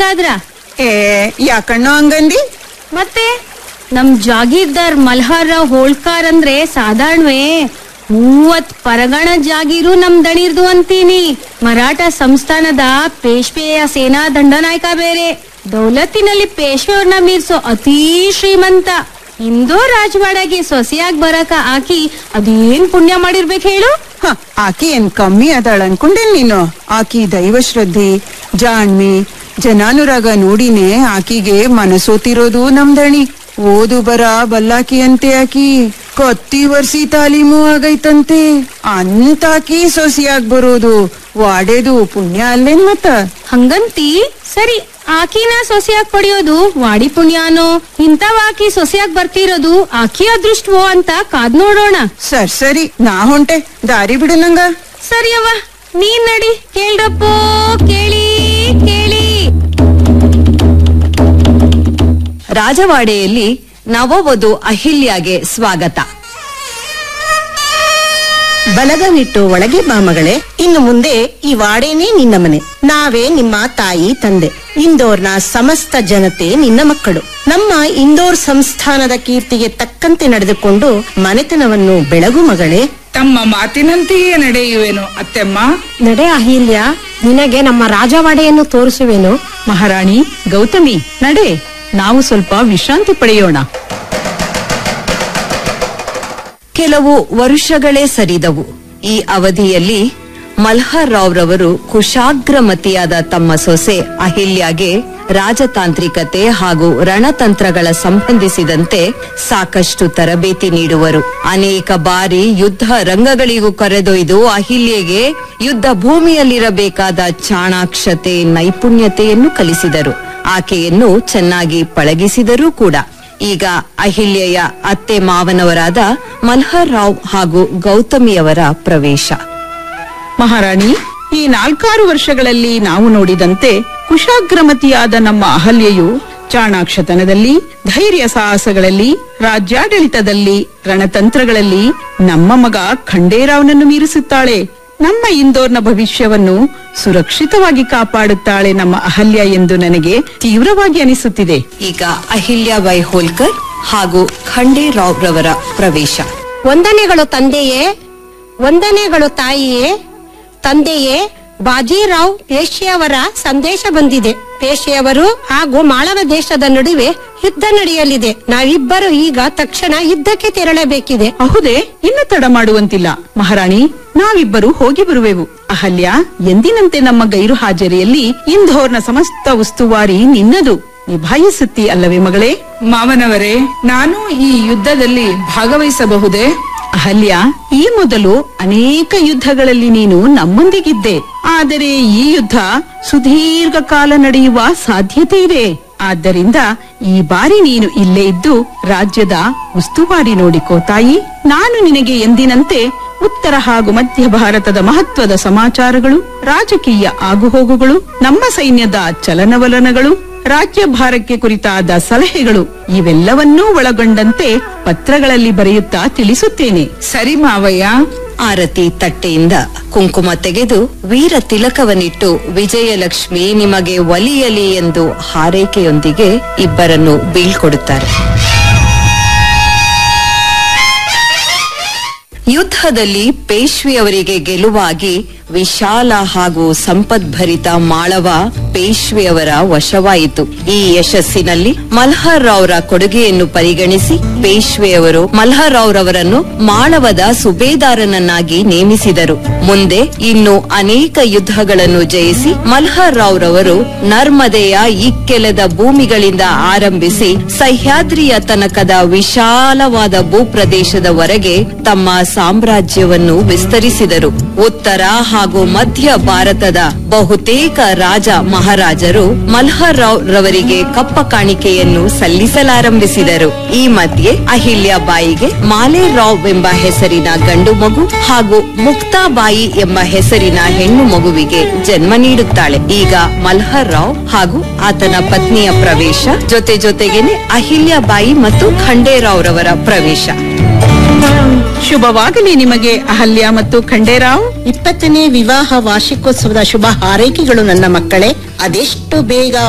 ಆದ್ರ ಏ ಯಾಕಣ್ಣೋ ಹಂಗಂದಿ ಮತ್ತೆ ನಮ್ ಜಾಗೀರ್ದಾರ್ ಮಲ್ಹಾರ್ರಾವ್ ಹೋಳ್ಕಾರ್ ಅಂದ್ರೆ ಸಾಧಾರಣವೇ ಮೂವತ್ ಪರಗಣ ಜಾಗೀರು ನಮ್ ದಣಿರ್ದು ಅಂತೀನಿ ಮರಾಠ ಸಂಸ್ಥಾನದ ಪೇಶ್ವೆಯ ಸೇನಾ ದಂಡನಾಯಕ ಬೇರೆ ದೌಲತ್ತಿನಲ್ಲಿ ಪೇಶ್ವೆಯವ್ರನ್ನ ಮೀರ್ಸೋ ಅತೀ ಶ್ರೀಮಂತ ಇಂದೋ ರಾಜವಾಡಗೆ ಸೊಸೆಯಾಗ್ ಬರಕ ಆಕಿ ಅದೇನ್ ಪುಣ್ಯ ಮಾಡಿರ್ಬೇಕು ಹೇಳು ಹ ಆಕಿ ಏನ್ ಕಮ್ಮಿ ಅದಾಳ ಅನ್ಕೊಂಡೇನ್ ನೀನು ಆಕಿ ದೈವ ಶ್ರದ್ಧೆ ಜಾಣ್ಮೆ ಜನಾನುರಾಗ ನೋಡಿನೇ ಆಕಿಗೆ ಮನಸೋತಿರೋದು ನಮ್ದಣಿ ಓದು ಬರ ಬಲ್ಲಾಕಿ ಅಂತೆ ಆಕಿ ಕತ್ತಿ ವರ್ಸಿ ತಾಲೀಮು ಆಗೈತಂತೆ ಅಂತಾಕಿ ಸೊಸಿಯಾಗ್ ಬರೋದು ವಾಡೇದು ಪುಣ್ಯ ಅಲ್ಲೇನ್ ಮತ್ತ ಹಂಗಂತಿ ಸರಿ ಆಕಿನ ಸೊಸೆಯಾಗ್ ಪಡೆಯೋದು ವಾಡಿ ಪುಣ್ಯಾನೋ ಇಂಥವ್ ಆಕಿ ಸೊಸೆಯಾಗ್ ಬರ್ತಿರೋದು ಆಕಿ ಅದೃಷ್ಟವೋ ಅಂತ ಕಾದ್ ನೋಡೋಣ ಸರ್ ಸರಿ ನಾ ಹೊಂಟೆ ದಾರಿ ಬಿಡು ನಂಗ ಸರಿ ಅವ್ವ ನೀನ್ ನಡಿ ಕೇಳ್ರಪ್ಪೋ ಕೇಳಿ ಕೇಳಿ ರಾಜವಾಡೆಯಲ್ಲಿ ನವವಧು ಅಹಿಲ್ಯಾಗೆ ಸ್ವಾಗತ ಬಲಗವಿಟ್ಟು ಒಳಗೆ ಬಾ ಮಗಳೇ ಇನ್ನು ಮುಂದೆ ಈ ವಾಡೇನೇ ನಿನ್ನ ಮನೆ ನಾವೇ ನಿಮ್ಮ ತಾಯಿ ತಂದೆ ಇಂದೋರ್ನ ಸಮಸ್ತ ಜನತೆ ನಿನ್ನ ಮಕ್ಕಳು ನಮ್ಮ ಇಂದೋರ್ ಸಂಸ್ಥಾನದ ಕೀರ್ತಿಗೆ ತಕ್ಕಂತೆ ನಡೆದುಕೊಂಡು ಮನೆತನವನ್ನು ಬೆಳಗು ಮಗಳೇ ತಮ್ಮ ಮಾತಿನಂತೆಯೇ ನಡೆಯುವೆನು ಅತ್ತೆಮ್ಮ ನಡೆ ಅಹಿಲ್ಯ ನಿನಗೆ ನಮ್ಮ ರಾಜವಾಡೆಯನ್ನು ತೋರಿಸುವೆನು ಮಹಾರಾಣಿ ಗೌತಮಿ ನಡೆ ನಾವು ಸ್ವಲ್ಪ ವಿಶ್ರಾಂತಿ ಪಡೆಯೋಣ ಕೆಲವು ವರುಷಗಳೇ ಸರಿದವು ಈ ಅವಧಿಯಲ್ಲಿ ಮಲ್ಹರ್ ರಾವ್ ರವರು ಕುಶಾಗ್ರಮತಿಯಾದ ತಮ್ಮ ಸೊಸೆ ಅಹಿಲ್ಯಾಗೆ ರಾಜತಾಂತ್ರಿಕತೆ ಹಾಗೂ ರಣತಂತ್ರಗಳ ಸಂಬಂಧಿಸಿದಂತೆ ಸಾಕಷ್ಟು ತರಬೇತಿ ನೀಡುವರು ಅನೇಕ ಬಾರಿ ಯುದ್ಧ ರಂಗಗಳಿಗೂ ಕರೆದೊಯ್ದು ಅಹಿಲ್ಯೆಗೆ ಯುದ್ಧ ಭೂಮಿಯಲ್ಲಿರಬೇಕಾದ ಚಾಣಾಕ್ಷತೆ ನೈಪುಣ್ಯತೆಯನ್ನು ಕಲಿಸಿದರು ಆಕೆಯನ್ನು ಚೆನ್ನಾಗಿ ಪಳಗಿಸಿದರೂ ಕೂಡ ಈಗ ಅಹಿಲ್ಯೆಯ ಅತ್ತೆ ಮಾವನವರಾದ ಮಲ್ಹರ್ ರಾವ್ ಹಾಗೂ ಗೌತಮಿಯವರ ಪ್ರವೇಶ ಮಹಾರಾಣಿ ಈ ನಾಲ್ಕಾರು ವರ್ಷಗಳಲ್ಲಿ ನಾವು ನೋಡಿದಂತೆ ಕುಶಾಗ್ರಮತಿಯಾದ ನಮ್ಮ ಅಹಲ್ಯೆಯು ಚಾಣಾಕ್ಷತನದಲ್ಲಿ ಧೈರ್ಯ ಸಾಹಸಗಳಲ್ಲಿ ರಾಜ್ಯಾಡಳಿತದಲ್ಲಿ ರಣತಂತ್ರಗಳಲ್ಲಿ ನಮ್ಮ ಮಗ ಖಂಡೇರಾವ್ನನ್ನು ಮೀರಿಸುತ್ತಾಳೆ ನಮ್ಮ ಇಂದೋರ್ನ ಭವಿಷ್ಯವನ್ನು ಸುರಕ್ಷಿತವಾಗಿ ಕಾಪಾಡುತ್ತಾಳೆ ನಮ್ಮ ಅಹಲ್ಯ ಎಂದು ನನಗೆ ತೀವ್ರವಾಗಿ ಅನಿಸುತ್ತಿದೆ ಈಗ ಅಹಿಲ್ಯಾಬಾಯಿ ಹೋಲ್ಕರ್ ಹಾಗೂ ಖಂಡೇರಾವ್ ರವರ ಪ್ರವೇಶ ವಂದನೆಗಳು ತಂದೆಯೇ ವಂದನೆಗಳು ತಾಯಿಯೇ ತಂದೆಯೇ ಬಾಜಿರಾವ್ ಪೇಶೆಯವರ ಸಂದೇಶ ಬಂದಿದೆ ಪೇಶೆಯವರು ಹಾಗೂ ಮಾಳವ ದೇಶದ ನಡುವೆ ಯುದ್ಧ ನಡೆಯಲಿದೆ ನಾವಿಬ್ಬರು ಈಗ ತಕ್ಷಣ ಯುದ್ಧಕ್ಕೆ ತೆರಳಬೇಕಿದೆ ಅಹುದೇ ಇನ್ನು ತಡ ಮಾಡುವಂತಿಲ್ಲ ಮಹಾರಾಣಿ ನಾವಿಬ್ಬರು ಹೋಗಿ ಬರುವೆವು ಅಹಲ್ಯ ಎಂದಿನಂತೆ ನಮ್ಮ ಗೈರು ಹಾಜರಿಯಲ್ಲಿ ಇಂಧೋರ್ನ ಸಮಸ್ತ ಉಸ್ತುವಾರಿ ನಿನ್ನದು ನಿಭಾಯಿಸುತ್ತಿ ಅಲ್ಲವೇ ಮಗಳೇ ಮಾವನವರೇ ನಾನು ಈ ಯುದ್ಧದಲ್ಲಿ ಭಾಗವಹಿಸಬಹುದೇ ಅಹಲ್ಯ ಈ ಮೊದಲು ಅನೇಕ ಯುದ್ಧಗಳಲ್ಲಿ ನೀನು ನಮ್ಮೊಂದಿಗಿದ್ದೆ ಆದರೆ ಈ ಯುದ್ಧ ಸುದೀರ್ಘ ಕಾಲ ನಡೆಯುವ ಸಾಧ್ಯತೆ ಇದೆ ಆದ್ದರಿಂದ ಈ ಬಾರಿ ನೀನು ಇಲ್ಲೇ ಇದ್ದು ರಾಜ್ಯದ ಉಸ್ತುವಾರಿ ನೋಡಿಕೋ ತಾಯಿ ನಾನು ನಿನಗೆ ಎಂದಿನಂತೆ ಉತ್ತರ ಹಾಗೂ ಮಧ್ಯ ಭಾರತದ ಮಹತ್ವದ ಸಮಾಚಾರಗಳು ರಾಜಕೀಯ ಆಗುಹೋಗುಗಳು ನಮ್ಮ ಸೈನ್ಯದ ಚಲನವಲನಗಳು ರಾಜ್ಯ ಭಾರಕ್ಕೆ ಕುರಿತಾದ ಸಲಹೆಗಳು ಇವೆಲ್ಲವನ್ನೂ ಒಳಗೊಂಡಂತೆ ಪತ್ರಗಳಲ್ಲಿ ಬರೆಯುತ್ತಾ ತಿಳಿಸುತ್ತೇನೆ ಸರಿ ಮಾವಯ್ಯ ಆರತಿ ತಟ್ಟೆಯಿಂದ ಕುಂಕುಮ ತೆಗೆದು ವೀರ ತಿಲಕವನ್ನಿಟ್ಟು ವಿಜಯಲಕ್ಷ್ಮಿ ನಿಮಗೆ ಒಲಿಯಲಿ ಎಂದು ಹಾರೈಕೆಯೊಂದಿಗೆ ಇಬ್ಬರನ್ನು ಬೀಳ್ಕೊಡುತ್ತಾರೆ ಯುದ್ಧದಲ್ಲಿ ಪೇಶ್ವೆಯವರಿಗೆ ಗೆಲುವಾಗಿ ವಿಶಾಲ ಹಾಗೂ ಸಂಪದ್ಭರಿತ ಮಾಳವ ಪೇಶ್ವೆಯವರ ವಶವಾಯಿತು ಈ ಯಶಸ್ಸಿನಲ್ಲಿ ಮಲ್ಹರ್ ರಾವ್ರ ಕೊಡುಗೆಯನ್ನು ಪರಿಗಣಿಸಿ ಪೇಶ್ವೆಯವರು ಮಲ್ಹರ್ ರಾವ್ ರವರನ್ನು ಮಾಳವದ ಸುಬೇದಾರನನ್ನಾಗಿ ನೇಮಿಸಿದರು ಮುಂದೆ ಇನ್ನು ಅನೇಕ ಯುದ್ಧಗಳನ್ನು ಜಯಿಸಿ ಮಲ್ಹರ್ ರಾವ್ ರವರು ನರ್ಮದೆಯ ಇಕ್ಕೆಲದ ಭೂಮಿಗಳಿಂದ ಆರಂಭಿಸಿ ಸಹ್ಯಾದ್ರಿಯ ತನಕದ ವಿಶಾಲವಾದ ಭೂಪ್ರದೇಶದವರೆಗೆ ತಮ್ಮ ಸಾಮ್ರಾಜ್ಯವನ್ನು ವಿಸ್ತರಿಸಿದರು ಉತ್ತರ ಹಾಗೂ ಮಧ್ಯ ಭಾರತದ ಬಹುತೇಕ ರಾಜ ಮಹಾರಾಜರು ಮಲ್ಹರ್ ರಾವ್ ರವರಿಗೆ ಕಪ್ಪ ಕಾಣಿಕೆಯನ್ನು ಸಲ್ಲಿಸಲಾರಂಭಿಸಿದರು ಈ ಮಧ್ಯೆ ಅಹಿಲ್ಯಾಬಾಯಿಗೆ ಮಾಲೆ ರಾವ್ ಎಂಬ ಹೆಸರಿನ ಗಂಡು ಮಗು ಹಾಗೂ ಮುಕ್ತಾಬಾಯಿ ಎಂಬ ಹೆಸರಿನ ಹೆಣ್ಣು ಮಗುವಿಗೆ ಜನ್ಮ ನೀಡುತ್ತಾಳೆ ಈಗ ಮಲ್ಹರ್ ರಾವ್ ಹಾಗೂ ಆತನ ಪತ್ನಿಯ ಪ್ರವೇಶ ಜೊತೆ ಜೊತೆಗೇನೆ ಅಹಿಲ್ಯಾಬಾಯಿ ಮತ್ತು ಖಂಡೇರಾವ್ ರವರ ಪ್ರವೇಶ ಶುಭವಾಗಲಿ ನಿಮಗೆ ಅಹಲ್ಯ ಮತ್ತು ಖಂಡೇರಾವ್ ಇಪ್ಪತ್ತನೇ ವಿವಾಹ ವಾರ್ಷಿಕೋತ್ಸವದ ಶುಭ ಹಾರೈಕೆಗಳು ನನ್ನ ಮಕ್ಕಳೇ ಅದೆಷ್ಟು ಬೇಗ